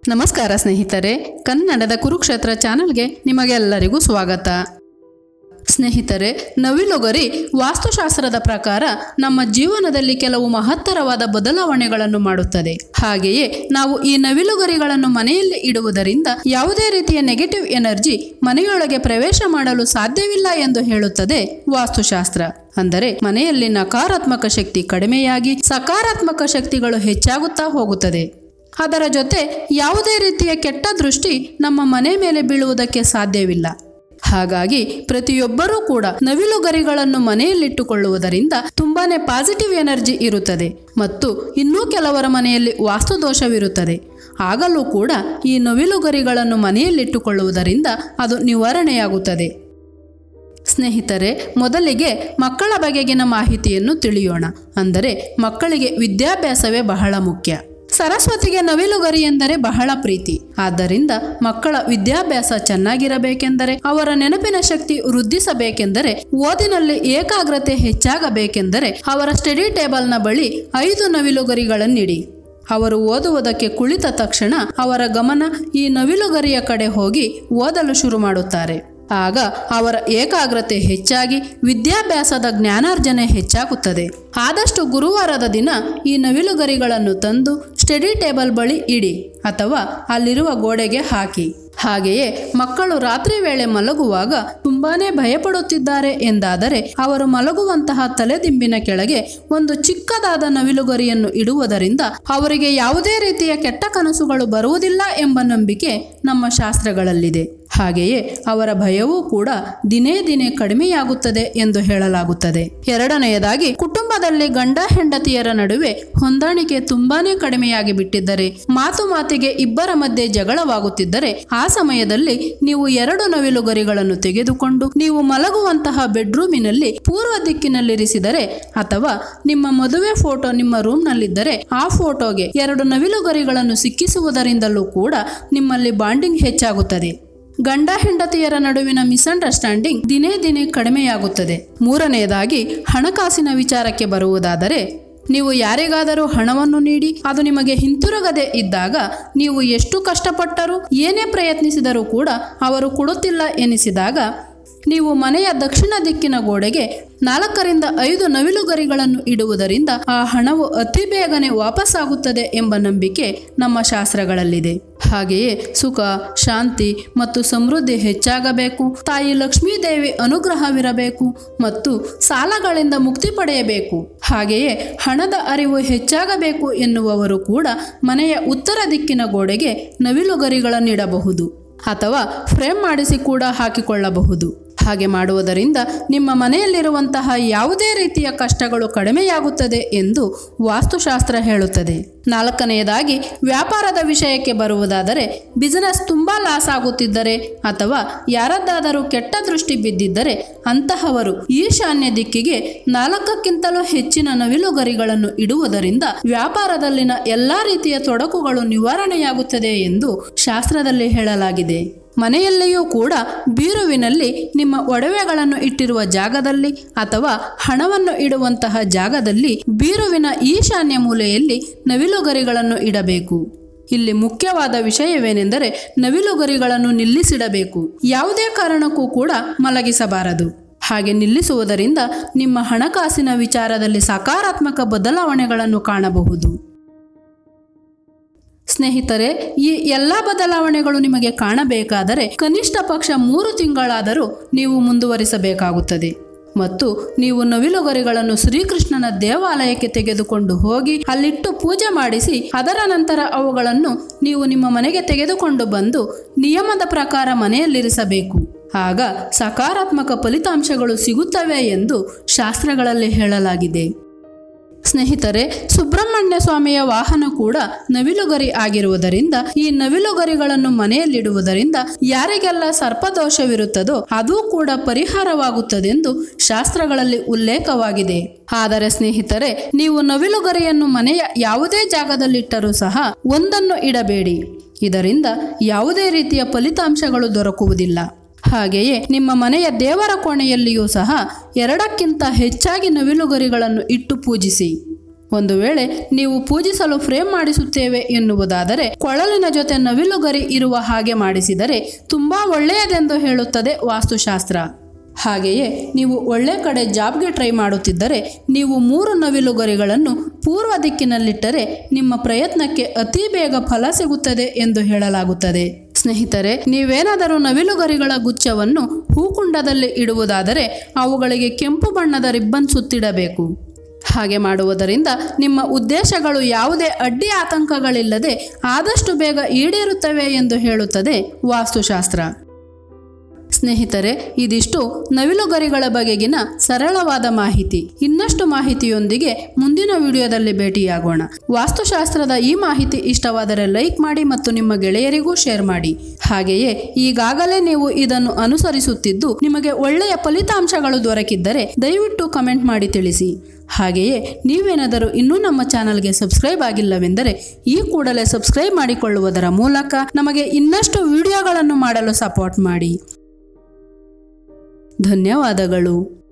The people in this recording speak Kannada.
ನಮಸ್ಕಾರ ಸ್ನೇಹಿತರೆ ಕನ್ನಡದ ಕುರುಕ್ಷೇತ್ರ ಚಾನೆಲ್ಗೆ ನಿಮಗೆಲ್ಲರಿಗೂ ಸ್ವಾಗತ ಸ್ನೇಹಿತರೆ ನವಿಲುಗರಿ ವಾಸ್ತುಶಾಸ್ತ್ರದ ಪ್ರಕಾರ ನಮ್ಮ ಜೀವನದಲ್ಲಿ ಕೆಲವು ಮಹತ್ತರವಾದ ಬದಲಾವಣೆಗಳನ್ನು ಮಾಡುತ್ತದೆ ಹಾಗೆಯೇ ನಾವು ಈ ನವಿಲುಗರಿಗಳನ್ನು ಮನೆಯಲ್ಲಿ ಇಡುವುದರಿಂದ ಯಾವುದೇ ರೀತಿಯ ನೆಗೆಟಿವ್ ಎನರ್ಜಿ ಮನೆಯೊಳಗೆ ಪ್ರವೇಶ ಮಾಡಲು ಸಾಧ್ಯವಿಲ್ಲ ಎಂದು ಹೇಳುತ್ತದೆ ವಾಸ್ತುಶಾಸ್ತ್ರ ಅಂದರೆ ಮನೆಯಲ್ಲಿ ನಕಾರಾತ್ಮಕ ಶಕ್ತಿ ಕಡಿಮೆಯಾಗಿ ಸಕಾರಾತ್ಮಕ ಶಕ್ತಿಗಳು ಹೆಚ್ಚಾಗುತ್ತಾ ಹೋಗುತ್ತದೆ ಅದರ ಜೊತೆ ಯಾವುದೇ ರೀತಿಯ ಕೆಟ್ಟ ದೃಷ್ಟಿ ನಮ್ಮ ಮನೆ ಮೇಲೆ ಬೀಳುವುದಕ್ಕೆ ಸಾಧ್ಯವಿಲ್ಲ ಹಾಗಾಗಿ ಪ್ರತಿಯೊಬ್ಬರೂ ಕೂಡ ನವಿಲುಗರಿಗಳನ್ನು ಮನೆಯಲ್ಲಿಟ್ಟುಕೊಳ್ಳುವುದರಿಂದ ತುಂಬಾನೇ ಪಾಸಿಟಿವ್ ಎನರ್ಜಿ ಇರುತ್ತದೆ ಮತ್ತು ಇನ್ನೂ ಕೆಲವರ ಮನೆಯಲ್ಲಿ ವಾಸ್ತುದೋಷವಿರುತ್ತದೆ ಆಗಲೂ ಕೂಡ ಈ ನವಿಲುಗರಿಗಳನ್ನು ಮನೆಯಲ್ಲಿಟ್ಟುಕೊಳ್ಳುವುದರಿಂದ ಅದು ನಿವಾರಣೆಯಾಗುತ್ತದೆ ಸ್ನೇಹಿತರೆ ಮೊದಲಿಗೆ ಮಕ್ಕಳ ಬಗೆಗಿನ ಮಾಹಿತಿಯನ್ನು ತಿಳಿಯೋಣ ಅಂದರೆ ಮಕ್ಕಳಿಗೆ ವಿದ್ಯಾಭ್ಯಾಸವೇ ಬಹಳ ಮುಖ್ಯ ಸರಸ್ವತಿಗೆ ನವಿಲುಗರಿ ಎಂದರೆ ಬಹಳ ಪ್ರೀತಿ ಆದ್ದರಿಂದ ಮಕ್ಕಳ ವಿದ್ಯಾಭ್ಯಾಸ ಚೆನ್ನಾಗಿರಬೇಕೆಂದರೆ ಅವರ ನೆನಪಿನ ಶಕ್ತಿ ವೃದ್ಧಿಸಬೇಕೆಂದರೆ ಓದಿನಲ್ಲಿ ಏಕಾಗ್ರತೆ ಹೆಚ್ಚಾಗಬೇಕೆಂದರೆ ಅವರ ಸ್ಟಡಿ ಟೇಬಲ್ನ ಬಳಿ ಐದು ನವಿಲುಗರಿಗಳನ್ನಿಡಿ ಅವರು ಓದುವುದಕ್ಕೆ ಕುಳಿತ ತಕ್ಷಣ ಅವರ ಗಮನ ಈ ನವಿಲುಗರಿಯ ಕಡೆ ಹೋಗಿ ಓದಲು ಶುರು ಮಾಡುತ್ತಾರೆ ಆಗ ಅವರ ಏಕಾಗ್ರತೆ ಹೆಚ್ಚಾಗಿ ವಿದ್ಯಾಭ್ಯಾಸದ ಜ್ಞಾನಾರ್ಜನೆ ಹೆಚ್ಚಾಗುತ್ತದೆ ಆದಷ್ಟು ಗುರುವಾರದ ದಿನ ಈ ನವಿಲುಗರಿಗಳನ್ನು ತಂದು ಸ್ಟಡಿ ಟೇಬಲ್ ಬಳಿ ಇಡಿ ಅಥವಾ ಅಲ್ಲಿರುವ ಗೋಡೆಗೆ ಹಾಕಿ ಹಾಗೆಯೇ ಮಕ್ಕಳು ರಾತ್ರಿ ವೇಳೆ ಮಲಗುವಾಗ ತುಂಬಾನೇ ಭಯಪಡುತ್ತಿದ್ದಾರೆ ಎಂದಾದರೆ ಅವರು ಮಲಗುವಂತಹ ತಲೆದಿಂಬಿನ ಕೆಳಗೆ ಒಂದು ಚಿಕ್ಕದಾದ ನವಿಲುಗರಿಯನ್ನು ಇಡುವುದರಿಂದ ಅವರಿಗೆ ಯಾವುದೇ ರೀತಿಯ ಕೆಟ್ಟ ಕನಸುಗಳು ಬರುವುದಿಲ್ಲ ಎಂಬ ನಂಬಿಕೆ ನಮ್ಮ ಶಾಸ್ತ್ರಗಳಲ್ಲಿದೆ ಹಾಗೆಯೇ ಅವರ ಭಯವೂ ಕೂಡ ದಿನೇ ದಿನೇ ಕಡಿಮೆಯಾಗುತ್ತದೆ ಎಂದು ಹೇಳಲಾಗುತ್ತದೆ ಎರಡನೆಯದಾಗಿ ಕುಟುಂಬದಲ್ಲಿ ಗಂಡ ಹೆಂಡತಿಯರ ನಡುವೆ ಹೊಂದಾಣಿಕೆ ತುಂಬಾನೇ ಕಡಿಮೆಯಾಗಿ ಬಿಟ್ಟಿದ್ದರೆ ಮಾತು ಮಾತಿಗೆ ಇಬ್ಬರ ಮಧ್ಯೆ ಜಗಳವಾಗುತ್ತಿದ್ದರೆ ಆ ಸಮಯದಲ್ಲಿ ನೀವು ಎರಡು ನವಿಲುಗರಿಗಳನ್ನು ತೆಗೆದುಕೊಂಡು ನೀವು ಮಲಗುವಂತಹ ಬೆಡ್ರೂಮಿನಲ್ಲಿ ಪೂರ್ವ ದಿಕ್ಕಿನಲ್ಲಿರಿಸಿದರೆ ಅಥವಾ ನಿಮ್ಮ ಮದುವೆ ಫೋಟೋ ನಿಮ್ಮ ರೂಮ್ನಲ್ಲಿದ್ದರೆ ಆ ಫೋಟೋಗೆ ಎರಡು ನವಿಲುಗರಿಗಳನ್ನು ಸಿಕ್ಕಿಸುವುದರಿಂದಲೂ ಕೂಡ ನಿಮ್ಮಲ್ಲಿ ಬಾಂಡಿಂಗ್ ಹೆಚ್ಚಾಗುತ್ತದೆ ಗಂಡ ಹೆಂಡತಿಯರ ನಡುವಿನ ಮಿಸ್ಅಂಡರ್ಸ್ಟ್ಯಾಂಡಿಂಗ್ ದಿನೇ ದಿನೇ ಕಡಿಮೆಯಾಗುತ್ತದೆ ಮೂರನೆಯದಾಗಿ ಹಣಕಾಸಿನ ವಿಚಾರಕ್ಕೆ ಬರುವುದಾದರೆ ನೀವು ಯಾರಿಗಾದರೂ ಹಣವನ್ನು ನೀಡಿ ಅದು ನಿಮಗೆ ಹಿಂತಿರುಗದೆ ಇದ್ದಾಗ ನೀವು ಎಷ್ಟು ಕಷ್ಟಪಟ್ಟರೂ ಏನೇ ಪ್ರಯತ್ನಿಸಿದರೂ ಕೂಡ ಅವರು ಕೊಡುತ್ತಿಲ್ಲ ಎನಿಸಿದಾಗ ನೀವು ಮನೆಯ ದಕ್ಷಿಣ ದಿಕ್ಕಿನ ಗೋಡೆಗೆ ನಾಲ್ಕರಿಂದ ಐದು ನವಿಲುಗರಿಗಳನ್ನು ಇಡುವುದರಿಂದ ಆ ಹಣವು ಅತಿ ಬೇಗನೆ ವಾಪಸ್ಸಾಗುತ್ತದೆ ಎಂಬ ನಂಬಿಕೆ ನಮ್ಮ ಶಾಸ್ತ್ರಗಳಲ್ಲಿದೆ ಹಾಗೆಯೇ ಸುಖ ಶಾಂತಿ ಮತ್ತು ಸಮೃದ್ಧಿ ಹೆಚ್ಚಾಗಬೇಕು ತಾಯಿ ಲಕ್ಷ್ಮೀದೇವಿ ಅನುಗ್ರಹವಿರಬೇಕು ಮತ್ತು ಸಾಲಗಳಿಂದ ಮುಕ್ತಿ ಪಡೆಯಬೇಕು ಹಾಗೆಯೇ ಹಣದ ಅರಿವು ಹೆಚ್ಚಾಗಬೇಕು ಎನ್ನುವವರು ಕೂಡ ಮನೆಯ ಉತ್ತರ ದಿಕ್ಕಿನ ಗೋಡೆಗೆ ನವಿಲುಗರಿಗಳನ್ನಿಡಬಹುದು ಅಥವಾ ಫ್ರೇಮ್ ಮಾಡಿಸಿ ಕೂಡ ಹಾಕಿಕೊಳ್ಳಬಹುದು ಹಾಗೆ ಮಾಡುವುದರಿಂದ ನಿಮ್ಮ ಮನೆಯಲ್ಲಿರುವಂತಹ ಯಾವುದೇ ರೀತಿಯ ಕಷ್ಟಗಳು ಕಡಿಮೆಯಾಗುತ್ತದೆ ಎಂದು ವಾಸ್ತುಶಾಸ್ತ್ರ ಹೇಳುತ್ತದೆ ನಾಲ್ಕನೆಯದಾಗಿ ವ್ಯಾಪಾರದ ವಿಷಯಕ್ಕೆ ಬರುವುದಾದರೆ ಬಿಸಿನೆಸ್ ತುಂಬ ಲಾಸ್ ಆಗುತ್ತಿದ್ದರೆ ಅಥವಾ ಯಾರದ್ದಾದರೂ ಕೆಟ್ಟ ದೃಷ್ಟಿ ಬಿದ್ದಿದ್ದರೆ ಅಂತಹವರು ಈಶಾನ್ಯ ದಿಕ್ಕಿಗೆ ನಾಲ್ಕಕ್ಕಿಂತಲೂ ಹೆಚ್ಚಿನ ನವಿಲುಗರಿಗಳನ್ನು ಇಡುವುದರಿಂದ ವ್ಯಾಪಾರದಲ್ಲಿನ ಎಲ್ಲಾ ರೀತಿಯ ತೊಡಕುಗಳು ನಿವಾರಣೆಯಾಗುತ್ತದೆ ಎಂದು ಶಾಸ್ತ್ರದಲ್ಲಿ ಹೇಳಲಾಗಿದೆ ಮನೆಯಲ್ಲಿಯೂ ಕೂಡ ಬೀರುವಿನಲ್ಲಿ ನಿಮ್ಮ ಒಡವೆಗಳನ್ನು ಇಟ್ಟಿರುವ ಜಾಗದಲ್ಲಿ ಅಥವಾ ಹಣವನ್ನು ಇಡುವಂತಹ ಜಾಗದಲ್ಲಿ ಬೀರುವಿನ ಈಶಾನ್ಯ ಮೂಲೆಯಲ್ಲಿ ನವಿಲುಗರಿಗಳನ್ನು ಇಡಬೇಕು ಇಲ್ಲಿ ಮುಖ್ಯವಾದ ವಿಷಯವೇನೆಂದರೆ ನವಿಲುಗರಿಗಳನ್ನು ನಿಲ್ಲಿಸಿಡಬೇಕು ಯಾವುದೇ ಕಾರಣಕ್ಕೂ ಕೂಡ ಮಲಗಿಸಬಾರದು ಹಾಗೆ ನಿಲ್ಲಿಸುವುದರಿಂದ ನಿಮ್ಮ ಹಣಕಾಸಿನ ವಿಚಾರದಲ್ಲಿ ಸಕಾರಾತ್ಮಕ ಬದಲಾವಣೆಗಳನ್ನು ಕಾಣಬಹುದು ಸ್ನೇಹಿತರೆ ಈ ಎಲ್ಲ ಬದಲಾವಣೆಗಳು ನಿಮಗೆ ಕಾಣಬೇಕಾದರೆ ಕನಿಷ್ಠ ಪಕ್ಷ ಮೂರು ತಿಂಗಳಾದರೂ ನೀವು ಮುಂದುವರಿಸಬೇಕಾಗುತ್ತದೆ ಮತ್ತು ನೀವು ನವಿಲುಗರಿಗಳನ್ನು ಶ್ರೀಕೃಷ್ಣನ ದೇವಾಲಯಕ್ಕೆ ತೆಗೆದುಕೊಂಡು ಹೋಗಿ ಅಲ್ಲಿಟ್ಟು ಪೂಜೆ ಮಾಡಿಸಿ ಅದರ ನಂತರ ಅವುಗಳನ್ನು ನೀವು ನಿಮ್ಮ ಮನೆಗೆ ತೆಗೆದುಕೊಂಡು ಬಂದು ನಿಯಮದ ಪ್ರಕಾರ ಮನೆಯಲ್ಲಿರಿಸಬೇಕು ಆಗ ಸಕಾರಾತ್ಮಕ ಫಲಿತಾಂಶಗಳು ಸಿಗುತ್ತವೆ ಎಂದು ಶಾಸ್ತ್ರಗಳಲ್ಲಿ ಹೇಳಲಾಗಿದೆ ಸ್ನೇಹಿತರೆ ಸುಬ್ರಹ್ಮಣ್ಯ ಸ್ವಾಮಿಯ ವಾಹನ ಕೂಡ ನವಿಲುಗರಿ ಆಗಿರುವುದರಿಂದ ಈ ನವಿಲುಗರಿಗಳನ್ನು ಮನೆಯಲ್ಲಿಡುವುದರಿಂದ ಯಾರಿಗೆಲ್ಲ ಸರ್ಪದೋಷವಿರುತ್ತದೋ ಅದು ಕೂಡ ಪರಿಹಾರವಾಗುತ್ತದೆಂದು ಶಾಸ್ತ್ರಗಳಲ್ಲಿ ಉಲ್ಲೇಖವಾಗಿದೆ ಆದರೆ ಸ್ನೇಹಿತರೆ ನೀವು ನವಿಲುಗರಿಯನ್ನು ಮನೆಯ ಯಾವುದೇ ಜಾಗದಲ್ಲಿಟ್ಟರೂ ಸಹ ಒಂದನ್ನು ಇಡಬೇಡಿ ಇದರಿಂದ ಯಾವುದೇ ರೀತಿಯ ಫಲಿತಾಂಶಗಳು ದೊರಕುವುದಿಲ್ಲ ಹಾಗೆಯೇ ನಿಮ್ಮ ಮನೆಯ ದೇವರ ಕೋಣೆಯಲ್ಲಿಯೂ ಸಹ ಎರಡಕ್ಕಿಂತ ಹೆಚ್ಚಾಗಿ ನವಿಲುಗರಿಗಳನ್ನು ಇಟ್ಟು ಪೂಜಿಸಿ ಒಂದು ವೇಳೆ ನೀವು ಪೂಜಿಸಲು ಫ್ರೇಮ್ ಮಾಡಿಸುತ್ತೇವೆ ಎನ್ನುವುದಾದರೆ ಕೊಳಲಿನ ಜೊತೆ ನವಿಲುಗರಿ ಇರುವ ಹಾಗೆ ಮಾಡಿಸಿದರೆ ತುಂಬಾ ಒಳ್ಳೆಯದೆಂದು ಹೇಳುತ್ತದೆ ವಾಸ್ತುಶಾಸ್ತ್ರ ಹಾಗೆಯೇ ನೀವು ಒಳ್ಳೆ ಕಡೆ ಜಾಬ್ಗೆ ಟ್ರೈ ಮಾಡುತ್ತಿದ್ದರೆ ನೀವು ಮೂರು ನವಿಲುಗರಿಗಳನ್ನು ಪೂರ್ವ ದಿಕ್ಕಿನಲ್ಲಿಟ್ಟರೆ ನಿಮ್ಮ ಪ್ರಯತ್ನಕ್ಕೆ ಅತಿ ಬೇಗ ಫಲ ಸಿಗುತ್ತದೆ ಎಂದು ಹೇಳಲಾಗುತ್ತದೆ ಸ್ನೇಹಿತರೆ ನೀವೇನಾದರೂ ನವಿಲುಗರಿಗಳ ಗುಚ್ಛವನ್ನು ಹೂಕುಂಡದಲ್ಲಿ ಇಡುವುದಾದರೆ ಅವುಗಳಿಗೆ ಕೆಂಪು ಬಣ್ಣದ ರಿಬ್ಬನ್ ಸುತ್ತಿಡಬೇಕು ಹಾಗೆ ಮಾಡುವುದರಿಂದ ನಿಮ್ಮ ಉದ್ದೇಶಗಳು ಯಾವುದೇ ಅಡ್ಡಿ ಆತಂಕಗಳಿಲ್ಲದೆ ಆದಷ್ಟು ಬೇಗ ಈಡೇರುತ್ತವೆ ಎಂದು ಹೇಳುತ್ತದೆ ವಾಸ್ತುಶಾಸ್ತ್ರ ಸ್ನೇಹಿತರೆ ಇದಿಷ್ಟು ನವಿಲುಗರಿಗಳ ಬಗೆಗಿನ ಸರಳವಾದ ಮಾಹಿತಿ ಇನ್ನಷ್ಟು ಮಾಹಿತಿಯೊಂದಿಗೆ ಮುಂದಿನ ವಿಡಿಯೋದಲ್ಲಿ ಭೇಟಿಯಾಗೋಣ ವಾಸ್ತುಶಾಸ್ತ್ರದ ಈ ಮಾಹಿತಿ ಇಷ್ಟವಾದರೆ ಲೈಕ್ ಮಾಡಿ ಮತ್ತು ನಿಮ್ಮ ಗೆಳೆಯರಿಗೂ ಶೇರ್ ಮಾಡಿ ಹಾಗೆಯೇ ಈಗಾಗಲೇ ನೀವು ಇದನ್ನು ಅನುಸರಿಸುತ್ತಿದ್ದು ನಿಮಗೆ ಒಳ್ಳೆಯ ಫಲಿತಾಂಶಗಳು ದೊರಕಿದ್ದರೆ ದಯವಿಟ್ಟು ಕಮೆಂಟ್ ಮಾಡಿ ತಿಳಿಸಿ ಹಾಗೆಯೇ ನೀವೇನಾದರೂ ಇನ್ನೂ ನಮ್ಮ ಚಾನಲ್ಗೆ ಸಬ್ಸ್ಕ್ರೈಬ್ ಆಗಿಲ್ಲವೆಂದರೆ ಈ ಕೂಡಲೇ ಸಬ್ಸ್ಕ್ರೈಬ್ ಮಾಡಿಕೊಳ್ಳುವುದರ ಮೂಲಕ ನಮಗೆ ಇನ್ನಷ್ಟು ವಿಡಿಯೋಗಳನ್ನು ಮಾಡಲು ಸಪೋರ್ಟ್ ಮಾಡಿ ಧನ್ಯವಾದಗಳು